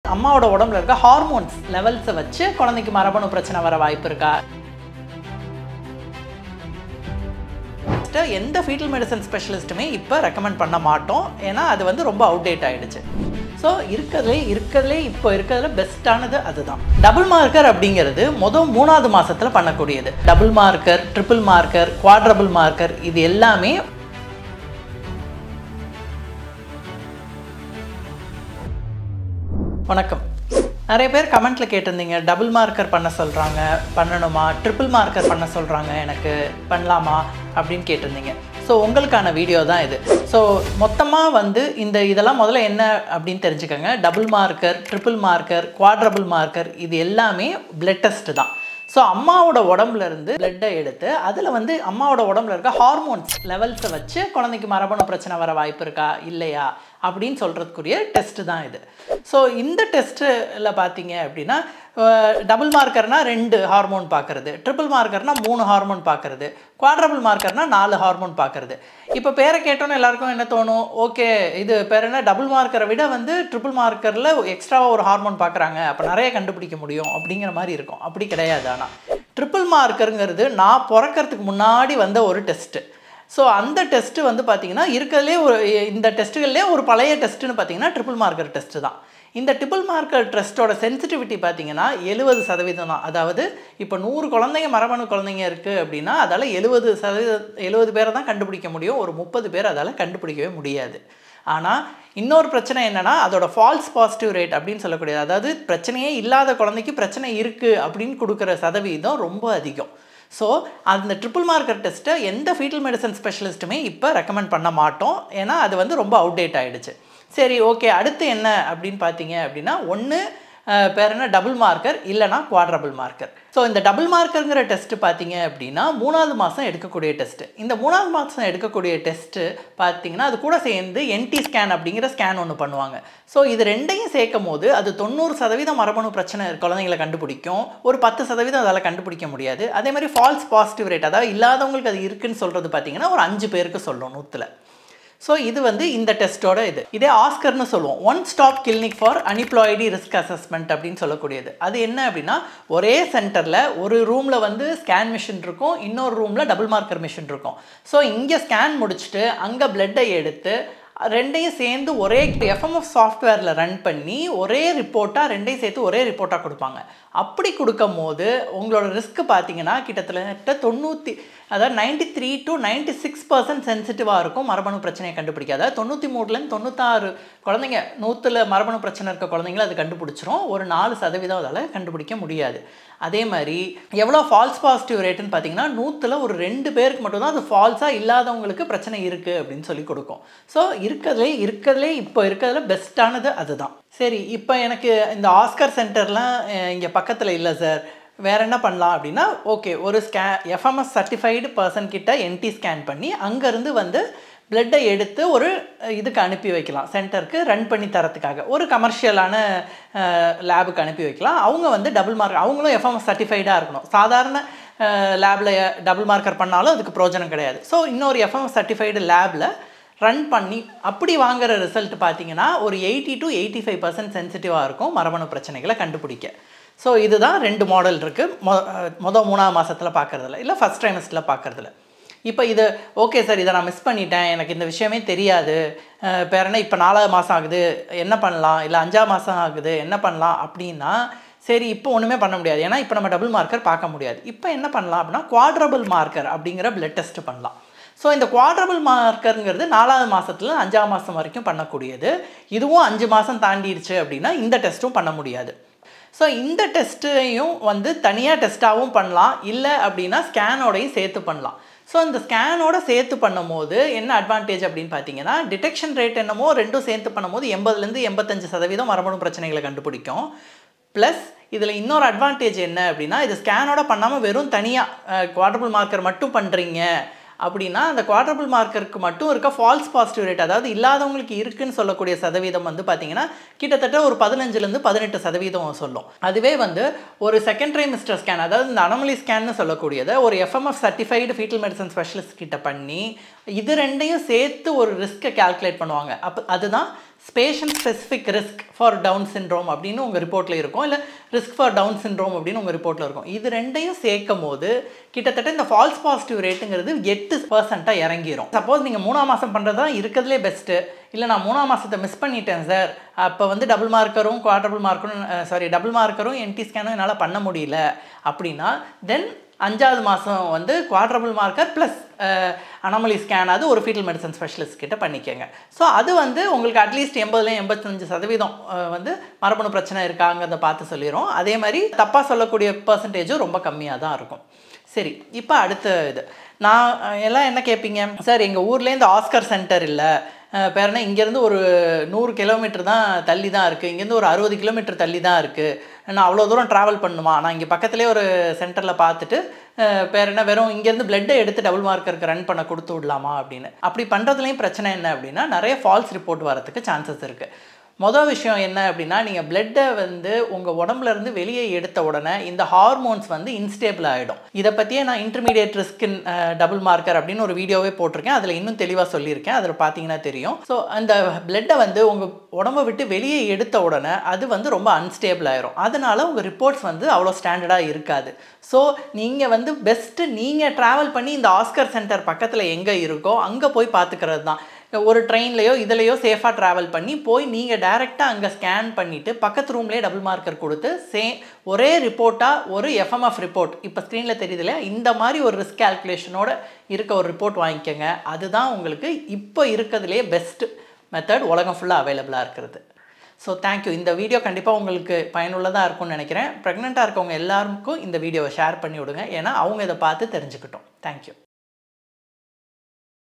அம்மாவோட உடம்புல இருக்க ஹார்மோன்ஸ் லெவல்ஸை வச்சு குழந்தைக்கு மரபணு பிரச்சனை வர வாய்ப்பு இருக்கா எந்த ஃபீட்டல் மெடிசன் ஸ்பெஷலிஸ்ட்டுமே இப்போ ரெக்கமெண்ட் பண்ண மாட்டோம் ஏன்னா அது வந்து ரொம்ப அவுடேட் ஆயிடுச்சு ஸோ இருக்கிறதுலே இருக்கிறதுலே இப்போ இருக்கிறதுல பெஸ்ட்டானது அதுதான் டபுள் மார்க்கர் அப்படிங்கிறது மொதல் மூணாவது மாசத்துல பண்ணக்கூடியது double marker triple marker quadruple marker இது எல்லாமே வணக்கம் நிறைய பேர் கமெண்ட்ல கேட்டிருந்தீங்க டபுள் மார்க்கர் பண்ண சொல்றாங்க பண்ணணுமா ட்ரிபிள் மார்க்கர் பண்ண சொல்றாங்க எனக்கு பண்ணலாமா அப்படின்னு கேட்டிருந்தீங்க ஸோ உங்களுக்கான வீடியோ தான் இது ஸோ மொத்தமாக வந்து இந்த இதெல்லாம் முதல்ல என்ன அப்படின்னு தெரிஞ்சுக்கோங்க double marker triple marker quadruple marker இது எல்லாமே பிளட் டெஸ்ட் தான் ஸோ அம்மாவோட உடம்புல இருந்து பிளட்டை எடுத்து அதில் வந்து அம்மாவோட உடம்புல இருக்க ஹார்மோன்ஸ் லெவல்ஸை வச்சு குழந்தைக்கு மரபணு பிரச்சனை வர வாய்ப்பு இருக்கா இல்லையா அப்படின்னு சொல்கிறதுக்குரிய டெஸ்ட்டு தான் இது ஸோ இந்த டெஸ்ட்டில் பார்த்தீங்க அப்படின்னா டபுள் மார்க்கர்னா ரெண்டு ஹார்மோன் பார்க்குறது ட்ரிபிள் மார்க்கர்னா மூணு ஹார்மோன் பார்க்குறது குவாட்ரபிள் மார்க்கர்னா நாலு ஹார்மோன் பார்க்குறது இப்போ பேரை கேட்டோன்னே எல்லாருக்கும் என்ன தோணும் ஓகே இது பேர் என்ன டபுள் மார்க்கரை விட வந்து ட்ரிபிள் மார்க்கரில் எக்ஸ்ட்ராவாக ஒரு ஹார்மோன் பார்க்குறாங்க அப்போ நிறைய கண்டுபிடிக்க முடியும் அப்படிங்கிற மாதிரி இருக்கும் அப்படி கிடையாது ஆனால் ட்ரிபிள் மார்க்கருங்கிறது நான் பிறக்கறதுக்கு முன்னாடி வந்த ஒரு டெஸ்ட்டு ஸோ அந்த டெஸ்ட்டு வந்து பார்த்தீங்கன்னா இருக்கிறதுலே ஒரு இந்த டெஸ்ட்டுகள்லேயே ஒரு பழைய டெஸ்ட்டுன்னு பார்த்தீங்கன்னா ட்ரிபிள் மார்க்கர் டெஸ்ட்டு தான் இந்த ட்ரிபிள் மார்க்கர் டெஸ்ட்டோட சென்சிட்டிவிட்டி பார்த்தீங்கன்னா எழுபது சதவீதம் தான் அதாவது இப்போ நூறு குழந்தைங்க மரபணு குழந்தைங்க இருக்குது அப்படின்னா அதால் எழுபது சதவீத எழுபது பேரை தான் கண்டுபிடிக்க முடியும் ஒரு முப்பது பேர் அதால் கண்டுபிடிக்கவே முடியாது ஆனால் இன்னொரு பிரச்சனை என்னென்னா அதோட ஃபால்ஸ் பாசிட்டிவ் ரேட் அப்படின்னு சொல்லக்கூடியது அதாவது பிரச்சனையே இல்லாத குழந்தைக்கு பிரச்சனை இருக்குது அப்படின்னு கொடுக்குற சதவீதம் ரொம்ப அதிகம் ஸோ அந்த ட்ரிபிள் மார்க்கர் டெஸ்ட்டை எந்த ஃபீட்டல் மெடிசன் ஸ்பெஷலிஸ்ட்டுமே இப்போ ரெக்கமெண்ட் பண்ண மாட்டோம் ஏன்னா அது வந்து ரொம்ப அவுடேட் ஆகிடுச்சு சரி ஓகே அடுத்து என்ன அப்படின்னு பார்த்தீங்க அப்படின்னா ஒன்று பேர் என்ன டபுள் மார்க்கர் இல்லைனா குவாட்ரபிள் மார்க்கர் ஸோ இந்த டபுள் மார்க்கருங்கிற டெஸ்ட்டு பார்த்தீங்க அப்படின்னா மூணாவது மாதம் எடுக்கக்கூடிய டெஸ்ட்டு இந்த மூணாவது மாதம் எடுக்கக்கூடிய டெஸ்ட்டு பார்த்தீங்கன்னா அது கூட சேர்ந்து என்டி ஸ்கேன் அப்படிங்கிற ஸ்கேன் ஒன்று பண்ணுவாங்க ஸோ இது ரெண்டையும் சேர்க்கும் போது அது தொண்ணூறு சதவீதம் மரபணு பிரச்சனை குழந்தைங்களை கண்டுபிடிக்கும் ஒரு பத்து சதவீதம் அதால் கண்டுபிடிக்க முடியாது அதே மாதிரி ஃபால்ஸ் பாசிட்டிவ் ரேட் அதாவது இல்லாதவங்களுக்கு அது இருக்குன்னு சொல்கிறது பார்த்தீங்கன்னா ஒரு அஞ்சு பேருக்கு சொல்லும் நூற்றில் ஸோ இது வந்து இந்த டெஸ்ட்டோட இது இதே ஆஸ்கர்னு சொல்லுவோம் one stop clinic for aneuploidy risk assessment அப்படின்னு சொல்லக்கூடியது அது என்ன அப்படின்னா ஒரே சென்டரில் ஒரு ரூமில் வந்து ஸ்கேன் மிஷின் இருக்கும் இன்னொரு ரூமில் டபுள் மார்க்கர் மிஷின் இருக்கும் ஸோ இங்கே ஸ்கேன் முடிச்சுட்டு அங்கே பிளட்டை எடுத்து ரெண்டையும் சேர்ந்து ஒரே எஃப்எம்எஃப் சாஃப்ட்வேரில் ரன் பண்ணி ஒரே ரிப்போர்ட்டாக ரெண்டையும் சேர்த்து ஒரே ரிப்போர்ட்டாக கொடுப்பாங்க அப்படி கொடுக்கும் போது உங்களோட ரிஸ்க் பார்த்தீங்கன்னா கிட்டத்தட்ட தொண்ணூற்றி அதாவது ninety three to ninety six percent சென்சிட்டிவாக இருக்கும் மரபணு பிரச்சனையை கண்டுபிடிக்க அதாவது தொண்ணூற்றி மூணுலேருந்து தொண்ணூத்தாறு குழந்தைங்க நூற்றில் மரபணு பிரச்சனை இருக்க குழந்தைங்கள அது கண்டுபிடிச்சிரும் ஒரு நாலு சதவீதம் அதால் கண்டுபிடிக்க முடியாது அதே மாதிரி எவ்வளோ ஃபால்ஸ் பாசிட்டிவ் ரேட்டுன்னு பார்த்தீங்கன்னா நூற்றில் ஒரு ரெண்டு பேருக்கு மட்டும்தான் அது ஃபால்ஸாக இல்லாதவங்களுக்கு பிரச்சனை இருக்குது அப்படின்னு சொல்லி கொடுக்கும் ஸோ இருக்கிறதுலே இருக்கிறதுலே இப்போ இருக்கிறதுல பெஸ்ட்டானது அதுதான் சரி இப்போ எனக்கு இந்த ஆஸ்கர் சென்டர்லாம் இங்கே பக்கத்தில் இல்லை சார் வேறு என்ன பண்ணலாம் அப்படின்னா ஓகே ஒரு ஸ்கே எஃப்எம்எஸ் சர்டிஃபைடு பர்சன் கிட்ட என்டி ஸ்கேன் பண்ணி அங்கேருந்து வந்து பிளட்டை எடுத்து ஒரு இதுக்கு அனுப்பி வைக்கலாம் சென்டருக்கு ரன் பண்ணி தரத்துக்காக ஒரு கமர்ஷியலான லேபுக்கு அனுப்பி வைக்கலாம் அவங்க வந்து டபுள் மார்க் அவங்களும் எஃப்எம்எஸ் சர்டிஃபைடாக இருக்கணும் சாதாரண லேபில் டபுள் மார்க்கர் பண்ணாலும் அதுக்கு பிரோஜனம் கிடையாது ஸோ இன்னொரு எஃப்எம்எஸ் சர்டிஃபைடு லேபில் ரன் பண்ணி அப்படி வாங்குற ரிசல்ட் பார்த்தீங்கன்னா ஒரு eighty to eighty five percent சென்சிட்டிவாக இருக்கும் மரபணு பிரச்சனைகளை கண்டுபிடிக்க ஸோ இதுதான் ரெண்டு மாடல் இருக்குது மொ மொதல் மூணாவது மாதத்தில் பார்க்குறதில்ல இல்லை ஃபஸ்ட் ட்ரைமஸ்டில் பார்க்குறதில்ல இப்போ இது ஓகே சார் இதை நான் மிஸ் பண்ணிட்டேன் எனக்கு இந்த விஷயமே தெரியாது பேர் என்ன இப்போ நாலாவது மாதம் ஆகுது என்ன பண்ணலாம் இல்லை அஞ்சாவது மாதம் ஆகுது என்ன பண்ணலாம் அப்படின்னா சரி இப்போ ஒன்றுமே பண்ண முடியாது ஏன்னா இப்போ நம்ம டபுள் மார்க்கர் பார்க்க முடியாது இப்போ என்ன பண்ணலாம் அப்படின்னா குவாட்ரபிள் மார்க்கர் அப்படிங்கிற பிளட் டெஸ்ட் பண்ணலாம் ஸோ இந்த குவாட்ரபிள் மார்க்கருங்கிறது நாலாவது மாதத்துல அஞ்சாவது மாதம் வரைக்கும் பண்ணக்கூடியது இதுவும் அஞ்சு மாதம் தாண்டிடுச்சு அப்படின்னா இந்த டெஸ்ட்டும் பண்ண முடியாது ஸோ இந்த டெஸ்ட்டையும் வந்து தனியாக டெஸ்ட்டாகவும் பண்ணலாம் இல்லை அப்படின்னா ஸ்கேனோடையும் சேர்த்து பண்ணலாம் ஸோ இந்த ஸ்கேனோட சேர்த்து பண்ணும்போது என்ன அட்வான்டேஜ் அப்படின்னு பார்த்தீங்கன்னா டிடெக்ஷன் ரேட் என்னமோ ரெண்டும் சேர்த்து பண்ணும்போது எண்பதுலேருந்து எண்பத்தஞ்சு சதவீதம் மரபணு பிரச்சனைகளை கண்டுபிடிக்கும் ப்ளஸ் இதில் இன்னொரு அட்வான்டேஜ் என்ன அப்படின்னா இது ஸ்கேனோட பண்ணாமல் வெறும் தனியாக குவாட்ரபிள் மார்க்கர் மட்டும் பண்ணுறீங்க அப்படின்னா அந்த குவாட்ரபிள் மார்க்கருக்கு மட்டும் இருக்க ஃபால்ஸ் பாசிட்டிவ் ரேட் அதாவது இல்லாதவங்களுக்கு இருக்குன்னு சொல்லக்கூடிய சதவீதம் வந்து பார்த்தீங்கன்னா கிட்டத்தட்ட ஒரு பதினஞ்சுலேருந்து பதினெட்டு சதவீதம் சொல்லும் அதுவே வந்து ஒரு செகண்ட் ட்ரைமிஸ்டர் ஸ்கேன் அதாவது இந்த அனமலி ஸ்கேன்னு சொல்லக்கூடியதை ஒரு FMF certified fetal medicine specialist கிட்ட பண்ணி இது ரெண்டையும் சேர்த்து ஒரு ரிஸ்க்கை கால்குலேட் பண்ணுவாங்க அப்போ அதுதான் ஸ்பேஷன் specific risk for Down syndrome அப்படின்னு உங்கள் ரிப்போர்ட்டில் இருக்கும் இல்லை ரிஸ்க் ஃபார் டவுன் சிண்ட்ரோம் அப்படின்னு உங்கள் ரிப்போர்ட்டில் இருக்கும் இது ரெண்டையும் சேர்க்கும் போது கிட்டத்தட்ட இந்த ஃபால்ஸ் பாசிட்டிவ் ரேட்டுங்கிறது எட்டு பர்சண்ட்டாக இறங்கிரும் சப்போஸ் நீங்கள் மூணாம் மாதம் பண்ணுறது தான் இருக்கிறதுலே பெஸ்ட்டு இல்லை நான் மூணாம் மாதத்தை மிஸ் பண்ணிட்டேன் சார் அப்போ வந்து டபுள் மார்க்கரும் குவாட்ரபிள் மார்க்கரும் சாரி டபுள் மார்க்கரும் என்டி ஸ்கேனும் என்னால் பண்ண முடியல அப்படின்னா தென் அஞ்சாவது மாதம் வந்து quadruple marker plus anomaly scan அது ஒரு ஃபீட்டல் மெடிசன் ஸ்பெஷலிஸ்ட் கிட்ட பண்ணிக்கோங்க ஸோ அது வந்து உங்களுக்கு அட்லீஸ்ட் எண்பதுலேயும் எண்பத்தஞ்சு சதவீதம் அஹ், வந்து மரபணு பிரச்சனை இருக்காங்கிறத பார்த்து சொல்லிடும் அதே மாதிரி தப்பாக சொல்லக்கூடிய பர்சன்டேஜும் ரொம்ப கம்மியாக தான் இருக்கும் சரி இப்போ அடுத்த இது நான் அஹ், எல்லாம் என்ன கேட்பீங்க சார் எங்கள் ஊர்லேருந்து ஆஸ்கர் சென்டர் இல்லை பேர் என்ன இங்கேருந்து ஒரு நூறு கிலோமீட்டர் தான் தள்ளி தான் இருக்குது இங்கேருந்து ஒரு அறுபது கிலோமீட்டர் தள்ளி தான் இருக்குது நான் அவ்வளோ தூரம் ட்ராவல் பண்ணுமா நான் இங்கே பக்கத்துலேயே ஒரு சென்டரில் பார்த்துட்டு அஹ், பேர் என்ன வெறும் இங்கேருந்து பிளட்டை எடுத்து டபுள் மார்க்கருக்கு ரன் பண்ண கொடுத்து விடலாமா அப்படின்னு அப்படி பண்ணுறதுலையும் பிரச்சனை என்ன அப்படின்னா நிறைய ஃபால்ஸ் ரிப்போர்ட் வரதுக்கு சான்சஸ் இருக்குது மொதல் விஷயம் என்ன அப்படின்னா நீங்கள் பிளட்டை வந்து உங்கள் உடம்புல இருந்து வெளியே எடுத்த உடனே இந்த ஹார்மோன்ஸ் வந்து இன்ஸ்டேபிள் ஆகிடும் இதை பற்றியே நான் இன்டர்மீடியட் ரிஸ்க் டபுள் மார்க்கர் அப்படின்னு ஒரு வீடியோவே போட்டிருக்கேன் அதில் இன்னும் தெளிவாக சொல்லியிருக்கேன் அதில் பார்த்தீங்கன்னா தெரியும் ஸோ அந்த பிளட்டை வந்து உங்கள் உடம்பை விட்டு வெளியே எடுத்த உடனே அது வந்து ரொம்ப அன்ஸ்டேபிள் ஆயிரும் அதனால உங்கள் ரிப்போர்ட்ஸ் வந்து அவ்வளோ ஸ்டாண்டர்டாக இருக்காது ஸோ நீங்கள் வந்து பெஸ்ட்டு நீங்கள் ட்ராவல் பண்ணி இந்த ஆஸ்கர் சென்டர் பக்கத்தில் எங்கே இருக்கோ அங்கே போய் பார்த்துக்கிறது தான் ஒரு ட்ரெயின்லையோ இதுலையோ சேஃபாக ட்ராவல் பண்ணி போய் நீங்கள் டைரெக்டாக அங்கே ஸ்கேன் பண்ணிவிட்டு பக்கத்து ரூம்லேயே டபுள் மார்க்கர் கொடுத்து சே ஒரே ரிப்போர்ட்டாக ஒரு எஃப்எம்எஃப் ரிப்போர்ட் இப்போ ஸ்க்ரீனில் தெரியுது இல்லையா இந்த மாதிரி ஒரு ரிஸ்க் கால்குலேஷனோட இருக்க ஒரு ரிப்போர்ட் வாங்கிக்கோங்க அதுதான் உங்களுக்கு இப்போ இருக்கிறதுலே பெஸ்ட் மெத்தட் உலகம் ஃபுல்லாக அவைலபிளாக இருக்கிறது ஸோ தேங்க்யூ இந்த வீடியோ கண்டிப்பாக உங்களுக்கு பயனுள்ளதாக இருக்கும்னு நினைக்கிறேன் ப்ரெக்னெண்ட்டாக இருக்கவங்க எல்லாருக்கும் இந்த வீடியோவை ஷேர் பண்ணி விடுங்க ஏன்னா அவங்க இதை பார்த்து தெரிஞ்சுக்கிட்டோம் தேங்க்யூ